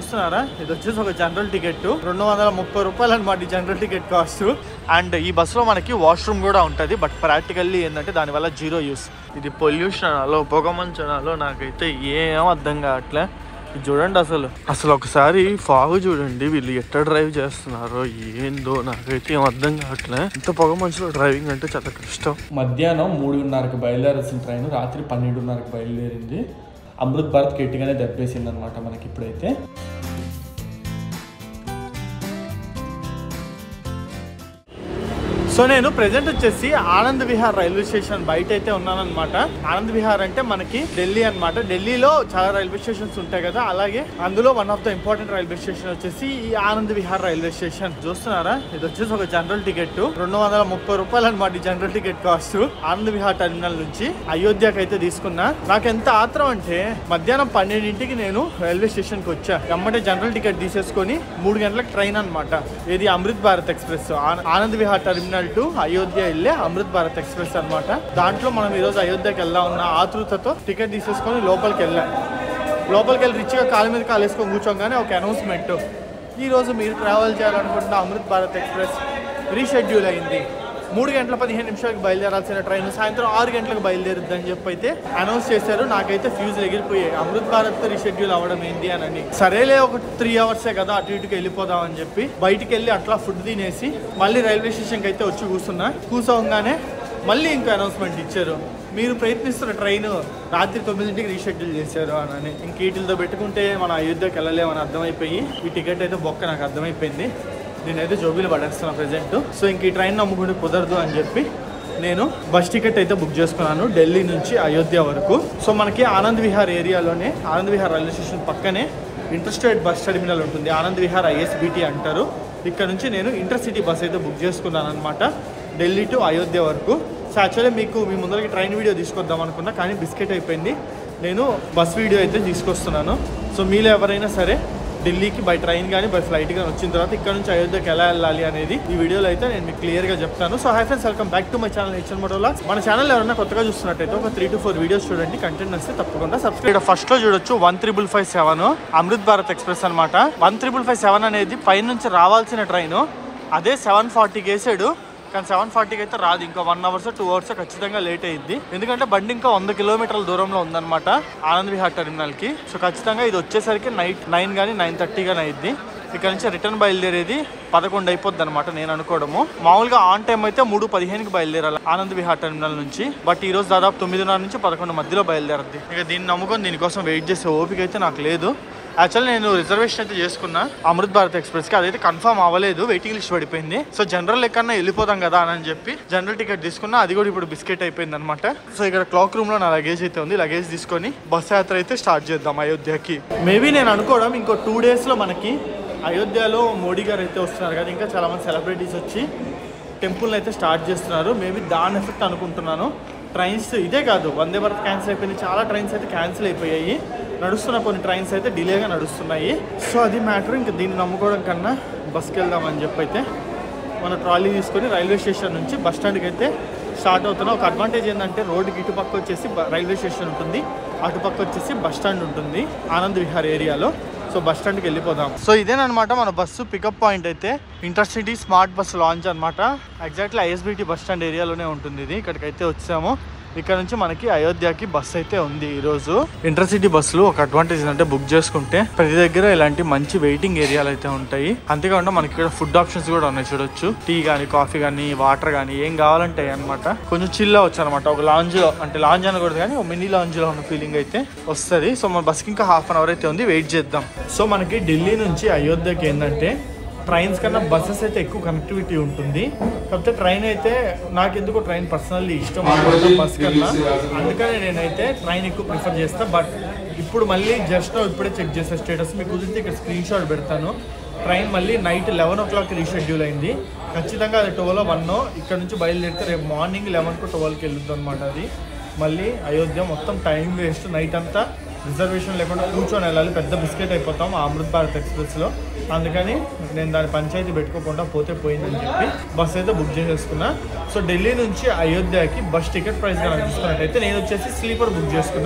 చూస్తున్నారా ఇది వచ్చేసి ఒక జనరల్ టికెట్ రెండు వందల ముప్పై రూపాయలు అనమాట ఈ జనరల్ టికెట్ కాస్ట్ అండ్ ఈ బస్సులో మనకి వాష్రూమ్ కూడా ఉంటుంది బట్ ప్రాక్టికల్లీ ఏంటంటే దానివల్ల జీరో యూస్ ఇది పొల్యూషన్ అనాలో పొగ మంచు అనాలో నాకైతే ఏం అర్థం కావట్లే ఇది చూడండి అసలు అసలు ఒకసారి ఫాగు చూడండి వీళ్ళు ఎట్లా డ్రైవ్ చేస్తున్నారో ఏందో నాకైతే ఏం అర్థం కావట్లే ఇంత పొగ మంచులో డ్రైవింగ్ అంటే చాలా కష్టం మధ్యాహ్నం మూడున్నరకు బయలుదేరాల్సిన ట్రైన్ రాత్రి పన్నెండున్నరకు బయలుదేరింది అమృత్ భారత్ గట్టిగానే దెబ్బేసింది అనమాట మనకి ఇప్పుడైతే సో నేను ప్రెసెంట్ వచ్చేసి ఆనంద్ విహార్ రైల్వే స్టేషన్ బయట అయితే ఉన్నానన్నమాట ఆనంద్ విహార్ అంటే మనకి ఢిల్లీ అన్నమాట ఢిల్లీలో చాలా రైల్వే స్టేషన్స్ ఉంటాయి కదా అలాగే అందులో one of the important railway station వచ్చేసి ఈ ఆనంద్ విహార్ రైల్వే స్టేషన్ చూస్తున్నారా ఇది వచ్చేసి ఒక జనరల్ టికెట్ రెండు వందల ముప్పై రూపాయలు అనమాట ఈ general ticket cost Anand Vihar terminal నుంచి అయోధ్యకి అయితే తీసుకున్నా నాకు ఎంత ఆత్రం అంటే మధ్యాహ్నం పన్నెండింటికి నేను రైల్వే స్టేషన్ కి వచ్చా ఎమ్మటే జనరల్ టికెట్ తీసేసుకొని మూడు గంటలకు ట్రైన్ అన్నమాట ఇది అమృత్ భారత్ ఎక్స్ప్రెస్ ఆన- ఆనంద్ విహార్ టెర్మినల్ టు అయోధ్య వెళ్ళే అమృత్ భారత్ ఎక్స్ప్రెస్ అన్నమాట దాంట్లో మనం ఈరోజు అయోధ్యకి వెళ్దాం ఉన్న ఆతృతతో టికెట్ తీసేసుకొని లోపలికి వెళ్ళాం లోపలికి వెళ్ళి రిచ్గా కాలు మీద కాలు వేసుకొని కూర్చోగానే ఒక అనౌన్స్మెంట్ ఈ రోజు మీరు ట్రావెల్ చేయాలనుకుంటున్న అమృత్ భారత్ ఎక్స్ప్రెస్ రీషెడ్యూల్ అయింది మూడు గంటల పదిహేను నిమిషాలకు బయలుదేరాల్సిన ట్రైన్ సాయంత్రం ఆరు గంటలకు బయలుదేరుద్ది అని చెప్పి అయితే అనౌన్స్ చేశారు నాకైతే ఫ్యూజ్ ఎగిరిపోయాయి అమృత్ భారత్ రీషెడ్యూల్ అవ్వడం ఏంటి అని సరేలే ఒక త్రీ అవర్సే కదా అటు ఇటుకి వెళ్ళిపోదాం అని చెప్పి బయటికి వెళ్ళి అట్లా ఫుడ్ తినేసి మళ్ళీ రైల్వే స్టేషన్కి అయితే వచ్చి కూర్చున్నా కూర్చోగానే మళ్ళీ ఇంకో అనౌన్స్మెంట్ ఇచ్చారు మీరు ప్రయత్నిస్తున్న ట్రైన్ రాత్రి తొమ్మిదింటికి రీషెడ్యూల్ చేశారు అని ఇంక వీటితో పెట్టుకుంటే మన అయోధ్యకి వెళ్ళలేమని అర్థమైపోయి ఈ టికెట్ అయితే బొక్క నాకు అర్థమైపోయింది నేనైతే జోబీలు పడేస్తున్నా ప్రజెంట్ సో ఇంక ఈ ట్రైన్ నమ్ముకుంటే కుదరదు అని చెప్పి నేను బస్ టికెట్ అయితే బుక్ చేసుకున్నాను ఢిల్లీ నుంచి అయోధ్య వరకు సో మనకి ఆనంద్ విహార్ ఏరియాలోనే ఆనంద్ విహార్ రైల్వే స్టేషన్ పక్కనే ఇంటర్స్టేట్ బస్ టెర్మినల్ ఉంటుంది ఆనంద్ విహార్ ఐఎస్బిటి అంటారు ఇక్కడ నుంచి నేను ఇంటర్సిటీ బస్ అయితే బుక్ చేసుకున్నాను అనమాట ఢిల్లీ టు అయోధ్య వరకు సో యాక్చువల్లీ మీకు మీ ముందరకి ట్రైన్ వీడియో తీసుకొద్దాం అనుకున్నా కానీ బిస్కెట్ అయిపోయింది నేను బస్ వీడియో అయితే తీసుకొస్తున్నాను సో మీలో ఎవరైనా సరే ఢిల్లీకి బై ట్రైన్ కానీ బై ఫ్లైట్ కానీ వచ్చిన తర్వాత ఇక్కడ నుంచి అయోధ్యకి ఎలా వెళ్ళాలి అనేది ఈ వీడియోలో అయితే నేను మీకు క్లియర్గా చెప్తాను so hi friends welcome back to my channel H N మోటోలా మన ఛానల్ ఎవరైనా కొత్తగా చూస్తున్నట్టయితే ఒక త్రీ టు ఫోర్ వీడియోస్ చూడండి కంటెంట్ వస్తే తప్పకుండా సబ్స్క్రైబ్ ఫస్ట్ లో చూడొచ్చు one triple five seven Amrit Bharat express అనమాట వన్ త్రిబుల్ ఫైవ్ సెవెన్ అనేది పై నుంచి రావాల్సిన ట్రైన్ అదే సెవెన్ ఫార్టీకి వేసాడు కానీ సెవెన్ ఫార్టీకి అయితే రాదు ఇంకా వన్ అవర్స్ టూ అవర్స్ ఖచ్చితంగా లేట్ అయ్యింది ఎందుకంటే బండి ఇంకా వంద కిలోమీటర్ల దూరంలో ఉందన్నమాట ఆనంద్ విహార్ టెర్మినల్ కి సో ఖచ్చితంగా ఇది వచ్చేసరికి నైట్ నైన్ కానీ నైన్ థర్టీ కానీ అయింది ఇక్కడ నుంచి రిటర్న్ బయలుదేరేది పదకొండు అయిపోద్ది అనమాట నేను అనుకోవడము మామూలుగా ఆన్ టైం అయితే మూడు పదిహేనుకి బయలుదేరాలి ఆనంద్ విహార్ టెర్మినల్ నుంచి బట్ ఈ రోజు దాదాపు తొమ్మిదిన్నర నుంచి పదకొండు మధ్యలో బయలుదేరద్ది ఇక దీన్ని నమ్ముకొని దీనికోసం వెయిట్ చేసే ఓపిక అయితే నాకు లేదు యాక్చువల్ నేను రిజర్వేషన్ అయితే చేసుకున్నా అమృత్ భారత్ ఎక్స్ప్రెస్ కి అదైతే కన్ఫర్మ్ అవ్వలేదు వెయిటింగ్ లిస్ట్ పడిపోయింది సో జనరల్ లెక్కన్నా వెళ్ళిపోదాం కదా అని చెప్పి జనరల్ టికెట్ తీసుకున్నా అది కూడా ఇప్పుడు బిస్కెట్ అయిపోయింది అనమాట సో ఇక్కడ క్లాక్ రూమ్ లో నా లగేజ్ అయితే ఉంది లగేజ్ తీసుకొని బస్ యాత్ర అయితే స్టార్ట్ చేద్దాం అయోధ్యకి మేబీ నేను అనుకోవడం ఇంకో టూ డేస్ లో మనకి అయోధ్యలో మోడీ గారు అయితే వస్తున్నారు కదా ఇంకా చాలా మంది సెలబ్రిటీస్ వచ్చి టెంపుల్ అయితే స్టార్ట్ చేస్తున్నారు మేబీ దాని ఎఫెక్ట్ అనుకుంటున్నాను ట్రైన్స్ ఇదే కాదు వందే భారత్ క్యాన్సిల్ అయిపోయింది చాలా ట్రైన్స్ అయితే క్యాన్సిల్ అయిపోయాయి నడుస్తున్న కొన్ని ట్రైన్స్ అయితే డిలేగా నడుస్తున్నాయి సో అది మ్యాటర్ ఇంకా దీన్ని నమ్ముకోవడం కన్నా బస్కి వెళ్దామని చెప్పి అయితే మన ట్రాలీ తీసుకొని రైల్వే స్టేషన్ నుంచి బస్ స్టాండ్కి అయితే స్టార్ట్ అవుతున్నాం ఒక అడ్వాంటేజ్ ఏంటంటే రోడ్డుకి ఇటుపక్క వచ్చేసి బ- రైల్వే స్టేషన్ ఉంటుంది అటుపక్క వచ్చేసి బస్ స్టాండ్ ఉంటుంది ఆనంద్ విహార్ ఏరియాలో సో బస్ స్టాండ్కి వెళ్ళిపోదాం సో ఇదేనమాట మన బస్సు పికప్ పాయింట్ అయితే ఇంటర్సిటీ స్మార్ట్ బస్ లాంచ్ అనమాట ఎగ్జాక్ట్లీ ఐఎస్బిటి బస్ స్టాండ్ ఏరియాలోనే ఉంటుంది ఇది ఇక్కడికి అయితే వచ్చాము ఇక్కడ నుంచి మనకి అయోధ్యకి బస్ అయితే ఉంది ఈ రోజు ఇంటర్సిటీ బస్సులు ఒక అడ్వాంటేజ్ ఏంటంటే బుక్ చేసుకుంటే ప్రతి దగ్గర ఇలాంటి మంచి వెయిటింగ్ ఏరియాలు అయితే ఉంటాయి అంతేకాకుండా మనకి ఇక్కడ ఫుడ్ ఆప్షన్స్ కూడా ఉన్నాయి చూడొచ్చు టీ గానీ కాఫీ గానీ వాటర్ గానీ ఏం కావాలంటే అనమాట కొంచెం చిల్ అవ్వచ్చు అనమాట ఒక లాంజ్ లో అంటే లాంజ్ అనకూడదు కానీ ఒక మినీ లాంజ్ లో ఉన్న ఫీలింగ్ అయితే వస్తుంది సో మన బస్కి ఇంకా హాఫ్ అన్ అవర్ అయితే ఉంది వెయిట్ చేద్దాం సో మనకి ఢిల్లీ నుంచి అయోధ్యకి ఏంటంటే ట్రైన్స్ కన్నా బస్సెస్ అయితే ఎక్కువ కనెక్టివిటీ ఉంటుంది కాకపోతే ట్రైన్ అయితే నాకు ఎందుకో ట్రైన్ పర్సనల్లీ ఇష్టం అనమాట బస్ కన్నా అందుకని నేనైతే ట్రైన్ ఎక్కువ ప్రిఫర్ చేస్తా బట్ ఇప్పుడు మళ్ళీ జస్ట్ ఇప్పుడే చెక్ చేసే స్టేటస్ మీకు కుదిరితే ఇక్కడ స్క్రీన్ షాట్ పెడతాను ట్రైన్ మళ్ళీ night eleven o'clock reschedule అయింది ఖచ్చితంగా అది ట్వెల్వ్ వన్ ఇక్కడ నుంచి బయలుదేరితే రేపు మార్నింగ్ లెవెన్కు ట్వెల్వ్కి వెళ్ళుద్ది అనమాట అది మళ్ళీ అయోధ్య మొత్తం టైం వేస్ట్ నైట్ అంతా రిజర్వేషన్ లేకుండా కూర్చొని వెళ్ళాలి పెద్ద బిస్కెట్ అయిపోతాం ఆ అమృత్ భారత్ ఎక్స్ప్రెస్లో అందుకని నేను దాని పంచాయతీ పెట్టుకోకుండా పోతే పోయిందని చెప్పి బస్ అయితే బుక్ చేసేసుకున్నా సో ఢిల్లీ నుంచి అయోధ్యకి బస్ టికెట్ ప్రైస్ కనుక తీసుకున్నట్టయితే నేను వచ్చేసి స్లీపర్ బుక్ చేసుకున్నా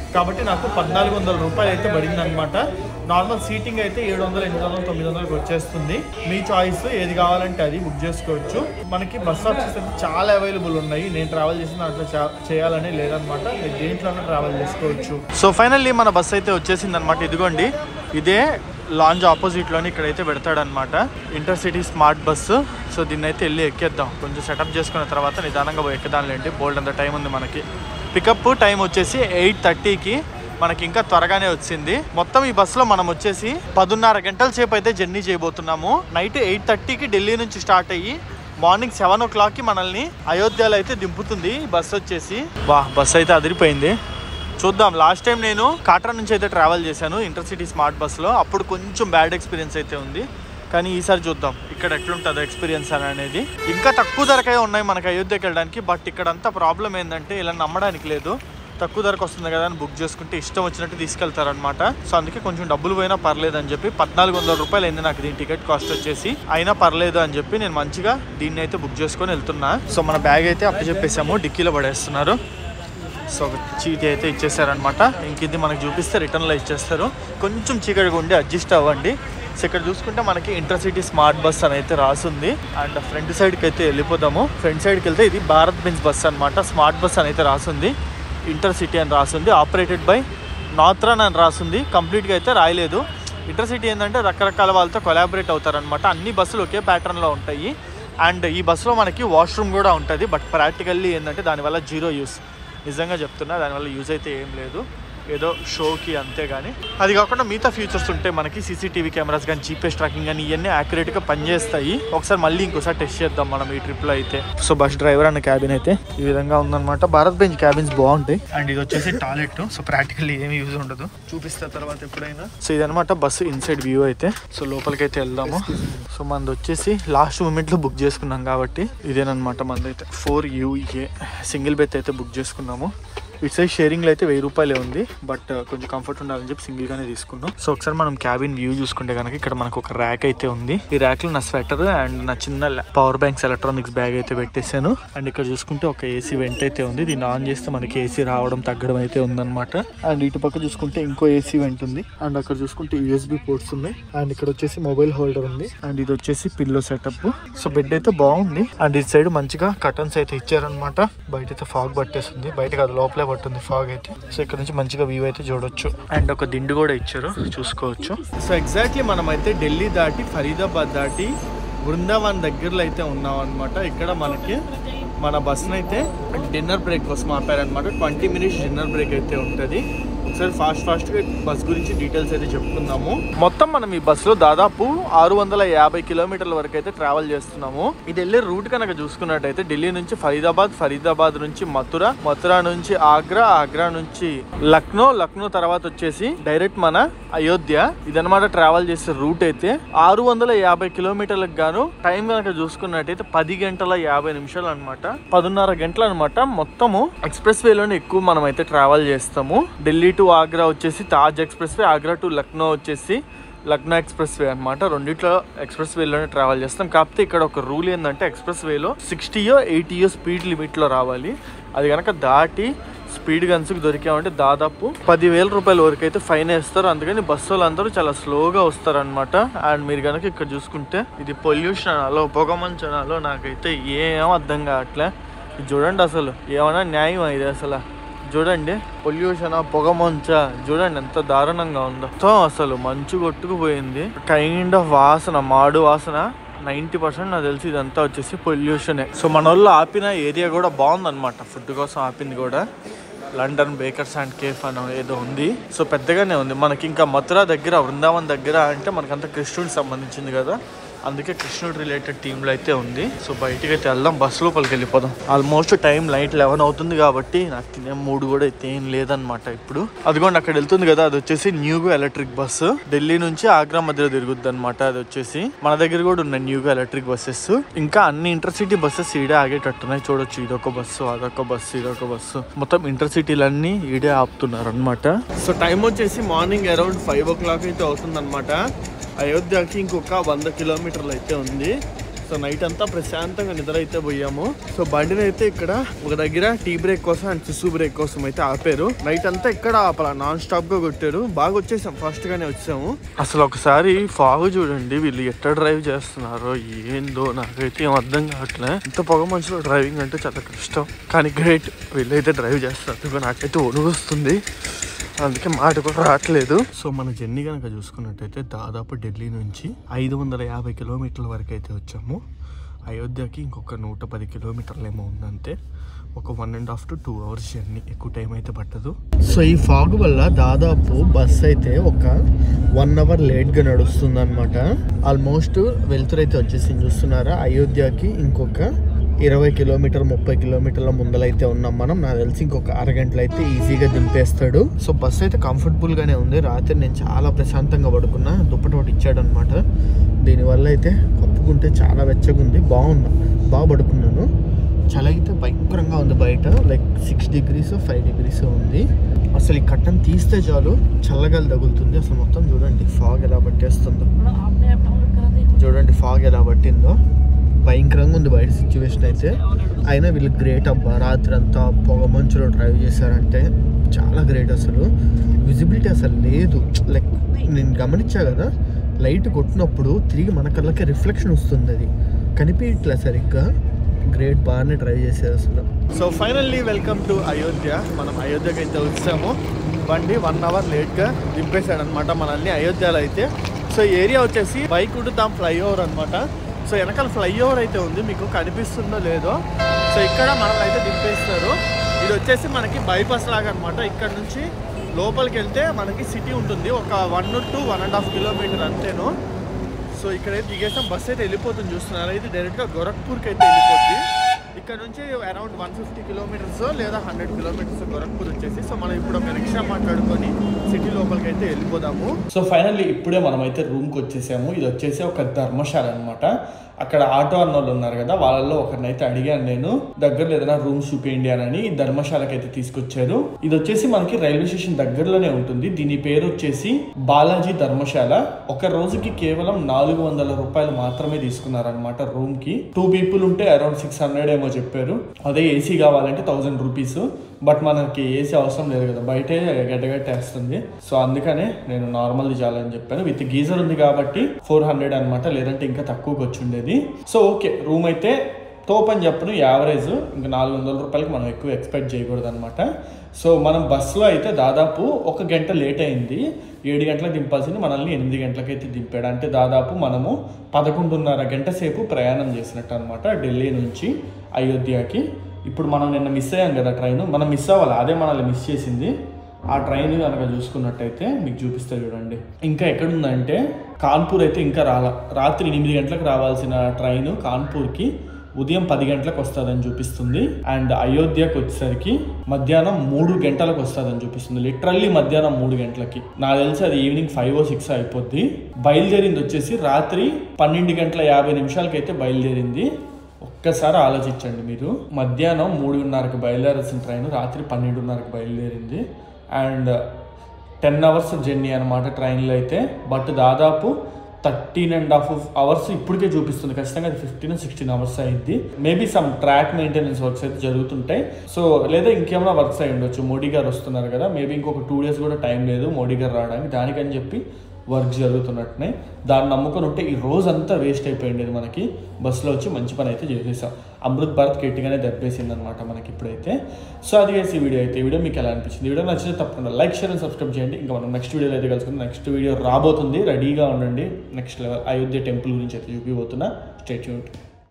కాబట్టి నాకు పద్నాలుగు వందల రూపాయలు అయితే పడింది అనమాట నార్మల్ సీటింగ్ అయితే ఏడు వందలు ఎనిమిది వందలు తొమ్మిది వందలకు వచ్చేస్తుంది మీ చాయిస్ ఏది కావాలంటే అది బుక్ చేసుకోవచ్చు మనకి బస్ ఆప్షన్స్ అయితే చాలా అవైలబుల్ ఉన్నాయి నేను ట్రావెల్ చేసిన దాంట్లో చా- చేయాలని లేదనమాట మీరు దేంట్లోనే ట్రావెల్ చేసుకోవచ్చు సో ఫైనల్లీ మన బస్ అయితే వచ్చేసింది అనమాట ఇదిగోండి ఇదే లాంజ్ ఆపోజిట్లోనే ఇక్కడైతే పెడతాడనమాట ఇంటర్సిటీ స్మార్ట్ బస్సు సో దీన్ని అయితే వెళ్ళి ఎక్కేద్దాం కొంచెం సెటప్ చేసుకున్న తర్వాత నిదానంగా పోయి ఎక్కదానిలేంటి బోల్డ్ అంత టైం ఉంది మనకి పికప్ టైం వచ్చేసి ఎయిట్ థర్టీకి మనకి ఇంకా త్వరగానే వచ్చింది మొత్తం ఈ బస్సులో మనం వచ్చేసి పదున్నర గంటల సేపు అయితే జర్నీ చేయబోతున్నాము నైట్ ఎయిట్ థర్టీకి ఢిల్లీ నుంచి స్టార్ట్ అయ్యి మార్నింగ్ సెవెన్ ఓ క్లాక్కి మనల్ని అయోధ్యలో అయితే దింపుతుంది ఈ బస్సు వచ్చేసి వా బస్సు అయితే అదిరిపోయింది చూద్దాం లాస్ట్ టైం నేను కాట్రా నుంచి అయితే ట్రావెల్ చేశాను ఇంటర్సిటీ స్మార్ట్ బస్సులో అప్పుడు కొంచెం బ్యాడ్ ఎక్స్పీరియన్స్ అయితే ఉంది కానీ ఈసారి చూద్దాం ఇక్కడ ఎట్లుంటుందో ఎక్స్పీరియన్స్ అని అనేది ఇంకా తక్కువ ధరకే ఉన్నాయి మనకి అయోధ్యకి వెళ్ళడానికి బట్ ఇక్కడ అంతా ప్రాబ్లం ఏంటంటే ఇలా నమ్మడానికి లేదు తక్కువ ధరకు వస్తుంది కదా అని బుక్ చేసుకుంటే ఇష్టం వచ్చినట్టు తీసుకెళ్తారనమాట సో అందుకే కొంచెం డబ్బులు పోయినా పర్లేదు అని చెప్పి పద్నాలుగు వందల రూపాయలు అయింది నాకు దీని టికెట్ కాస్ట్ వచ్చేసి అయినా పర్లేదు అని చెప్పి నేను మంచిగా దీన్ని అయితే బుక్ చేసుకొని వెళ్తున్నా సో మన బ్యాగ్ అయితే అప్పు చెప్పేసాము డిక్కీలో పడేస్తున్నారు సో ఒక చీటీ అయితే ఇచ్చేసారనమాట ఇంక ఇది మనకు చూపిస్తే రిటర్న్లో ఇచ్చేస్తారు కొంచెం చీకటిగా ఉండి అడ్జస్ట్ అవ్వండి సో ఇక్కడ చూసుకుంటే మనకి ఇంటర్సిటీ స్మార్ట్ బస్ అని అయితే రాసుంది అండ్ ఫ్రంట్ సైడ్కి అయితే వెళ్ళిపోదాము ఫ్రంట్ సైడ్కి వెళ్తే ఇది భారత్ బెంచ్ బస్ అనమాట స్మార్ట్ బస్ అని అయితే రాసుంది ఇంటర్సిటీ అని రాసుంది ఆపరేటెడ్ బై నార్థరన్ అని రాసుంది కంప్లీట్గా అయితే రాయలేదు ఇంటర్సిటీ ఏంటంటే రకరకాల వాళ్ళతో కొలాబరేట్ అవుతారనమాట అన్ని బస్సులు ఒకే ప్యాటర్న్లో ఉంటాయి అండ్ ఈ బస్సులో మనకి వాష్రూమ్ కూడా ఉంటుంది బట్ ప్రాక్టికల్లీ ఏంటంటే దానివల్ల జీరో యూస్ నిజంగా చెప్తున్నా దానివల్ల యూజ్ అయితే ఏం లేదు ఏదో షోకి అంతే కానీ అది కాకుండా మిగతా ఫీచర్స్ ఉంటాయి మనకి సీసీటీవీ కెమెరాస్ కానీ జీపీఎస్ ట్రాకింగ్ కానీ ఇవన్నీ యాక్యురేట్గా పనిచేస్తాయి ఒకసారి మళ్ళీ ఇంకోసారి టెస్ట్ చేద్దాం మనం ఈ ట్రిప్లో అయితే సో బస్ డ్రైవర్ అన్న క్యాబిన్ అయితే ఈ విధంగా ఉందన్నమాట భారత్ బెంచ్ క్యాబిన్స్ బాగుంటాయి అండ్ ఇది వచ్చేసి టాయిలెట్ సో ప్రాక్టికల్లీ ఏమి యూజ్ ఉండదు చూపిస్తా తర్వాత ఎప్పుడైనా సో ఇదనమాట బస్సు ఇన్సైడ్ వ్యూ అయితే సో లోపలికి అయితే వెళ్దాము సో మనది వచ్చేసి లాస్ట్ మూమెంట్లో బుక్ చేసుకున్నాం కాబట్టి ఇదేనమాట మనది అయితే ఫోర్ యూఏ సింగిల్ బెత్ అయితే బుక్ చేసుకున్నాము ఇటు సైడ్ షేరింగ్లో అయితే వెయ్యి రూపాయలే ఉంది బట్ కొంచెం కంఫర్ట్ ఉండాలని చెప్పి సింగిల్గానే తీసుకున్నాం సో ఒకసారి మనం క్యాబిన్ వ్యూ చూసుకుంటే కనుక ఇక్కడ మనకు ఒక ర్యాక్ అయితే ఉంది ఈ ర్యాక్లో నా స్వెటర్ అండ్ నా చిన్న పవర్ బ్యాంక్స్ ఎలక్ట్రానిక్స్ బ్యాగ్ అయితే పెట్టేశాను అండ్ ఇక్కడ చూసుకుంటే ఒక ఏసీ వెంట్ అయితే ఉంది దీన్ని ఆన్ చేస్తే మనకి ఏసీ రావడం తగ్గడం అయితే ఉందన్నమాట అండ్ ఇటు పక్క చూసుకుంటే ఇంకో ఏసీ వెంట్ ఉంది అండ్ అక్కడ చూసుకుంటే యూఎస్బి పోర్ట్స్ ఉన్నాయి అండ్ ఇక్కడ వచ్చేసి మొబైల్ హోల్డర్ ఉంది అండ్ ఇది వచ్చేసి పిల్లో సెటప్ సో బెడ్ అయితే బాగుంది అండ్ ఇటు సైడ్ మంచిగా కటన్స్ అయితే ఇచ్చారనమాట బయట అయితే ఫాగ్ పట్టేస్తుంది బయట కాదు లోపలే పట్టుంది ఫాగ్ అయితే సో ఇక్కడ నుంచి మంచిగా వ్యూ అయితే చూడొచ్చు అండ్ ఒక దిండు కూడా ఇచ్చారు చూసుకోవచ్చు సో ఎగ్జాక్ట్లీ మనం అయితే ఢిల్లీ దాటి ఫరీదాబాద్ దాటి బృందావన్ దగ్గరలో అయితే ఉన్నాం అనమాట ఇక్కడ మనకి మన బస్ని అయితే డిన్నర్ బ్రేక్ కోసం ఆపారనమాట ట్వంటీ మినిట్స్ డిన్నర్ బ్రేక్ అయితే ఉంటుంది ఒకసారి ఫాస్ట్ ఫాస్ట్గా బస్ గురించి డీటెయిల్స్ అయితే చెప్పుకుందాము మొత్తం మనం ఈ బస్సులో దాదాపు ఆరు వందల యాభై కిలోమీటర్ల వరకు అయితే ట్రావెల్ చేస్తున్నాము ఇది వెళ్ళే రూట్ కనుక చూసుకున్నట్టయితే ఢిల్లీ నుంచి ఫరీదాబాద్ ఫరీదాబాద్ నుంచి మథుర మథుర నుంచి ఆగ్రా ఆగ్రా నుంచి లక్నో లక్నో తర్వాత వచ్చేసి డైరెక్ట్ మన అయోధ్య ఇదనమాట ట్రావెల్ చేసే రూట్ అయితే ఆరు వందల యాభై కిలోమీటర్లకు గాను టైం కనుక చూసుకున్నట్టయితే పది గంటల యాభై నిమిషాలు అనమాట పదున్నర గంటలు అనమాట మొత్తము ఎక్స్ప్రెస్ వేలోనే ఎక్కువ మనం అయితే ట్రావెల్ చేస్తాము ఢిల్లీ టు ఆగ్రా వచ్చేసి Taj expressway Agra to Lucknow వచ్చేసి లక్నో ఎక్స్ప్రెస్ వే అనమాట రెండిట్లో ఎక్స్ప్రెస్ వేలోనే ట్రావెల్ చేస్తాం కాకపోతే ఇక్కడ ఒక రూల్ ఏంటంటే ఎక్స్ప్రెస్ వేలో సిక్స్టీయో ఎయిటీయో స్పీడ్ లిమిట్లో రావాలి అది కనుక దాటి స్పీడ్ గన్స్కి దొరికామంటే దాదాపు పదివేల రూపాయల వరకు అయితే ఫైన్ వేస్తారు అందుకని బస్సు వాళ్ళందరూ చాలా స్లోగా వస్తారనమాట అండ్ మీరు కనుక ఇక్కడ చూసుకుంటే ఇది పొల్యూషన్ అనాలో పొగ మంచు అనాలో నాకైతే ఏం అర్థం కావట్లే ఇది చూడండి అసలు ఏమైనా న్యాయం ఇది అసలు చూడండి పొల్యూషన్ పొగ మంచ చూడండి ఎంత దారుణంగా ఉందో మొత్తం అసలు మంచు కొట్టుకుపోయింది కైండ్ ఆఫ్ వాసన మాడు వాసన నైంటీ పర్సెంట్ నాకు తెలిసి ఇదంతా వచ్చేసి పొల్యూషనే సో మన వాళ్ళు ఆపిన ఏరియా కూడా బాగుందన్నమాట ఫుడ్ కోసం ఆపింది కూడా లండన్ బేకర్స్ అండ్ కేఫ్ అని ఏదో ఉంది సో పెద్దగానే ఉంది మనకి ఇంకా మథుర దగ్గర వృందావన్ దగ్గర అంటే మనకంతా కృష్ణుడికి సంబంధించింది కదా అందుకే కృష్ణుడు రిలేటెడ్ టీంలో అయితే ఉంది సో బయటికి అయితే వెళ్దాం బస్ లోపలికి వెళ్ళిపోదాం ఆల్మోస్ట్ టైం నైట్ లెవెన్ అవుతుంది కాబట్టి నాకు తినే మూడు కూడా అయితే ఏం లేదనమాట ఇప్పుడు అదిగోండి అక్కడ వెళ్తుంది కదా అది వచ్చేసి న్యూగా ఎలక్ట్రిక్ బస్సు ఢిల్లీ నుంచి ఆగ్రా మధ్యలో తిరుగుద్ది అనమాట అది వచ్చేసి మన దగ్గర కూడా ఉన్నాయి న్యూగా ఎలక్ట్రిక్ బస్సెస్ ఇంకా అన్ని ఇంటర్సిటీ బస్సెస్ ఈడే ఆగేటట్టున్నాయి చూడొచ్చు ఇదొక బస్సు అదొక బస్సు ఇదొక బస్సు మొత్తం ఇంటర్సిటీలన్నీ ఈడే ఆపుతున్నారు అనమాట సో టైం వచ్చేసి morning around five o'clock అయితే అవుతుంది అయోధ్యకి ఇంకొక వంద కిలోమీటర్లు అయితే ఉంది సో నైట్ అంతా ప్రశాంతంగా నిద్ర అయితే పోయాము సో బండిని అయితే ఇక్కడ ఒక దగ్గర టీ బ్రేక్ కోసం అండ్ సిసు బ్రేక్ కోసం అయితే ఆపారు నైట్ అంతా ఇక్కడ ఆపల నాన్ స్టాప్ గా కొట్టారు బాగా వచ్చేసాం ఫాస్ట్ గానే వచ్చాము అసలు ఒకసారి ఫాగ్ చూడండి వీళ్ళు ఎట్లా డ్రైవ్ చేస్తున్నారో ఏందో నాకైతే ఏం అర్థం కావట్లే ఇంత పొగ మనుషులు డ్రైవింగ్ అంటే చాలా కష్టం కానీ గ్రేట్ వీళ్ళైతే డ్రైవ్ చేస్తారు అందుకో నాకైతే ఒడుగుస్తుంది అందుకే మాట కూడా రావట్లేదు సో మన జర్నీ కనుక చూసుకున్నట్టయితే దాదాపు ఢిల్లీ నుంచి ఐదు వందల యాభై కిలోమీటర్ల వరకు అయితే వచ్చాము అయోధ్యకి ఇంకొక నూట పది కిలోమీటర్లు ఏమో ఉందంతే ఒక one and half to two hours journey ఎక్కువ టైం అయితే పట్టదు సో ఈ ఫాగ్ వల్ల దాదాపు బస్ అయితే ఒక వన్ అవర్ లేట్గా నడుస్తుంది అనమాట ఆల్మోస్ట్ వెళ్తురు అయితే వచ్చేసి చూస్తున్నారా అయోధ్యకి ఇంకొక ఇరవై కిలోమీటర్ ముప్పై కిలోమీటర్ల ముందలైతే ఉన్నాం మనం నాకు తెలిసి ఇంకొక అరగంటలో అయితే ఈజీగా దింపేస్తాడు సో బస్ అయితే కంఫర్టబుల్ గానే ఉంది రాత్రి నేను చాలా ప్రశాంతంగా పడుకున్నా దుప్పటి ఒకటి ఇచ్చాడు అనమాట దీనివల్ల అయితే కప్పుకుంటే చాలా వెచ్చగా ఉంది బాగున్నా బాగా పడుకున్నాను చలి అయితే భయంకరంగా ఉంది బయట like six degrees five degrees ఉంది అసలు ఈ కట్టను తీస్తే చాలు చల్లగాలి తగులుతుంది అసలు మొత్తం చూడండి ఫాగ్ ఎలా పట్టేస్తుందో आपने ऐप डाउनलोड करा दे చూడండి ఫాగ్ ఎలా పట్టిందో భయంకరంగా ఉంది బయట సిచ్యువేషన్ అయితే అయినా వీళ్ళు గ్రేట్ అబ్బా రాత్రి అంతా పొగ మంచులో డ్రైవ్ చేశారంటే చాలా గ్రేట్ అసలు విజిబిలిటీ అసలు లేదు లైక్ నేను గమనించా కదా లైట్ కొట్టినప్పుడు తిరిగి మన కళ్ళకి రిఫ్లెక్షన్ వస్తుంది అది కనిపించట్లే సరిగ్గా గ్రేట్ బాగానే డ్రైవ్ చేశారు అసలు so finally welcome to Ayodhya మనం అయోధ్యకి అయితే వచ్చాము బండి వన్ అవర్ లేట్గా దింపేశాడు అనమాట మనల్ని అయోధ్యలో అయితే సో ఏరియా వచ్చేసి బైకుడు దాం ఫ్లైఓవర్ అనమాట సో వెనకాల ఫ్లైఓవర్ అయితే ఉంది మీకు కనిపిస్తుందో లేదో సో ఇక్కడ మనల్ని అయితే దింపేస్తారు ఇది వచ్చేసి మనకి బైపాస్ లాగా అనమాట ఇక్కడ నుంచి లోపలికి వెళ్తే మనకి సిటీ ఉంటుంది ఒక one two one and half kilometre అంతేను సో ఇక్కడైతే దిగేసాం బస్ అయితే వెళ్ళిపోతుంది చూస్తున్నారు ఇది డైరెక్ట్గా గోరఖ్పూర్కి అయితే వెళ్ళిపోద్ది ఇక్కడ నుంచి అరౌండ్ వన్ ఫిఫ్టీ కిలోమీటర్స్ లేదా హండ్రెడ్ కిలోమీటర్స్ గోరఖ్పూర్ వచ్చేసి సో మనం ఇప్పుడు ఒక రిక్షా మాట్లాడుకొని సిటీ లోపలికి అయితే వెళ్ళిపోదాము సో ఫైనల్లీ ఇప్పుడే మనం అయితే రూమ్కి వచ్చేసాము ఇది వచ్చేసి ఒక ధర్మశాల అనమాట అక్కడ ఆటో అన్న వాళ్ళు ఉన్నారు కదా వాళ్ళల్లో ఒకరిని అయితే అడిగాను నేను దగ్గరలో ఏదైనా రూమ్స్ చూపించండి అని ఈ ధర్మశాలకి అయితే తీసుకొచ్చారు ఇది వచ్చేసి మనకి రైల్వే స్టేషన్ దగ్గరలోనే ఉంటుంది దీని పేరు వచ్చేసి బాలాజీ ధర్మశాల ఒక రోజుకి కేవలం నాలుగు వందల రూపాయలు మాత్రమే తీసుకున్నారనమాట రూమ్ కి టూ పీపుల్ ఉంటే అరౌండ్ సిక్స్ హండ్రెడ్ ఏమో చెప్పారు అదే ఏసీ కావాలంటే థౌసండ్ రూపీస్ బట్ మనకి ఏసీ అవసరం లేదు కదా బయటే గడ్డగట్టేస్తుంది సో అందుకనే నేను నార్మల్ది చాలని చెప్పాను విత్ గీజర్ ఉంది కాబట్టి ఫోర్ హండ్రెడ్ అనమాట లేదంటే ఇంకా తక్కువకి వచ్చి ఉండేది సో ఓకే రూమ్ అయితే తోప్ అని చెప్పను యావరేజ్ ఇంకా నాలుగు వందల రూపాయలకి మనం ఎక్కువ ఎక్స్పెక్ట్ చేయకూడదు అనమాట సో మనం బస్సులో అయితే దాదాపు ఒక గంట లేట్ అయింది ఏడు గంటలకు దింపాల్సింది మనల్ని ఎనిమిది గంటలకైతే దింపాడు అంటే దాదాపు మనము పదకొండున్నర గంట సేపు ప్రయాణం చేసినట్టు అనమాట ఢిల్లీ నుంచి అయోధ్యకి ఇప్పుడు మనం నిన్న మిస్ అయ్యాం కదా ట్రైన్ మనం మిస్ అవ్వాలి అదే మనల్ని మిస్ చేసింది ఆ ట్రైన్ కనుక చూసుకున్నట్టయితే మీకు చూపిస్తా చూడండి ఇంకా ఎక్కడుందంటే కాన్పూర్ అయితే ఇంకా రాలా రాత్రి ఎనిమిది గంటలకు రావాల్సిన ట్రైన్ కాన్పూర్కి ఉదయం పది గంటలకు వస్తుందని చూపిస్తుంది అండ్ అయోధ్యకు వచ్చేసరికి మధ్యాహ్నం మూడు గంటలకు వస్తుందని చూపిస్తుంది లిటరల్లీ మధ్యాహ్నం మూడు గంటలకి నాకు తెలిసి అది ఈవినింగ్ ఫైవ్ ఓ సిక్స్ అయిపోద్ది బయలుదేరింది వచ్చేసి రాత్రి పన్నెండు గంటల యాభై నిమిషాలకి అయితే బయలుదేరింది ఒక్కసారి ఆలోచించండి మీరు మధ్యాహ్నం మూడున్నరకు బయలుదేరాల్సిన ట్రైన్ రాత్రి పన్నెండున్నరకు బయలుదేరింది అండ్ టెన్ అవర్స్ జర్నీ అనమాట ట్రైన్లో అయితే బట్ దాదాపు థర్టీన్ అండ్ హాఫ్ అవర్స్ ఇప్పటికే చూపిస్తుంది ఖచ్చితంగా అది ఫిఫ్టీన్ సిక్స్టీన్ అవర్స్ అయింది maybe some track maintenance works అయితే జరుగుతుంటాయి సో లేదా ఇంకేమైనా వర్క్స్ అయి ఉండొచ్చు మోడీ గారు వస్తున్నారు కదా మేబీ ఇంకొక టూ డేస్ కూడా టైం లేదు మోడీ గారు రావడానికి దానికని చెప్పి వర్క్ జరుగుతున్నట్టునే దాన్ని నమ్ముకొని ఉంటే ఈ రోజంతా వేస్ట్ అయిపోయింది మనకి బస్సులో వచ్చి మంచి పని అయితే చేసేసాం అమృత్ భారత్ గట్టిగానే దెబ్బేసింది అనమాట మనకి ఇప్పుడైతే సో అది వేసి ఈ వీడియో అయితే ఈ వీడియో మీకు ఎలా అనిపించింది ఈ వీడియో నచ్చితే తప్పకుండా లైక్ షేర్ అండ్ సబ్స్క్రైబ్ చేయండి ఇంకా మనం నెక్స్ట్ వీడియోలో అయితే కలుసుకుందాం నెక్స్ట్ వీడియో రాబోతుంది రెడీగా ఉండండి నెక్స్ట్ లెవెల్ అయోధ్య టెంపుల్ గురించి అయితే చూపిపోతున్నా స్టేట్యూట్